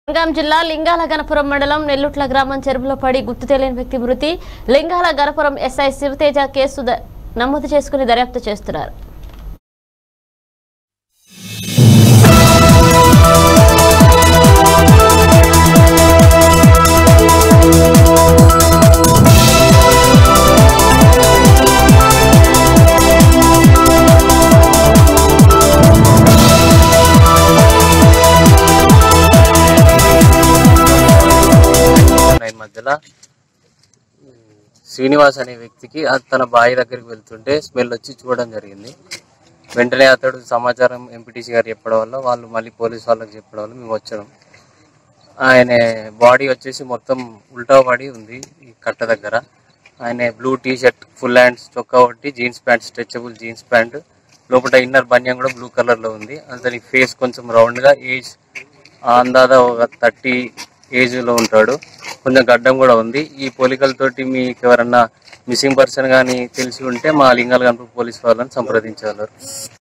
రంగాం జిల్లా లింగాల గణపురం మండలం నెల్లుట్ల గ్రామం చెరువులో పడి గుర్తు తెలియని వ్యక్తి మృతి లింగాల గణపురం ఎస్ఐ శివతేజ కేసు ద- నమోదు చేసుకుని దర్యాప్తు చేస్తున్నారు నైన్ మధ్యలో శ్రీనివాస్ అనే వ్యక్తికి ఆ తన బావి దగ్గరికి వెళ్తుంటే స్మెల్ వచ్చి చూడడం జరిగింది వెంటనే అతడు సమాచారం ఎంపీటీసీ గారు చెప్పడం వల్ల వాళ్ళు మళ్ళీ పోలీస్ వాళ్ళకి చెప్పడం వల్ల మేము వచ్చాం ఆయన బాడీ వచ్చేసి మొత్తం ఉల్టా పడి ఉంది ఈ కట్ట దగ్గర ఆయన blue T shirt full hands చొక్కా ఒకటి jeans pant stretchable jeans pant లోపల ఇన్నర్ బనియన్ కూడా బ్లూ కలర్ లో ఉంది అతని ఫేస్ కొంచెం రౌండ్ గా ఏజ్ అందాద ఒక థర్టీ ఏజ్ లో ఉంటాడు కొంచెం గడ్డం కూడా ఉంది ఈ పోలికలతోటి మీకు ఎవరన్నా మిస్సింగ్ పర్సన్ కానీ తెలిసి ఉంటే మా లింగాల గణపతి పోలీస్ వాళ్ళని సంప్రదించగలరు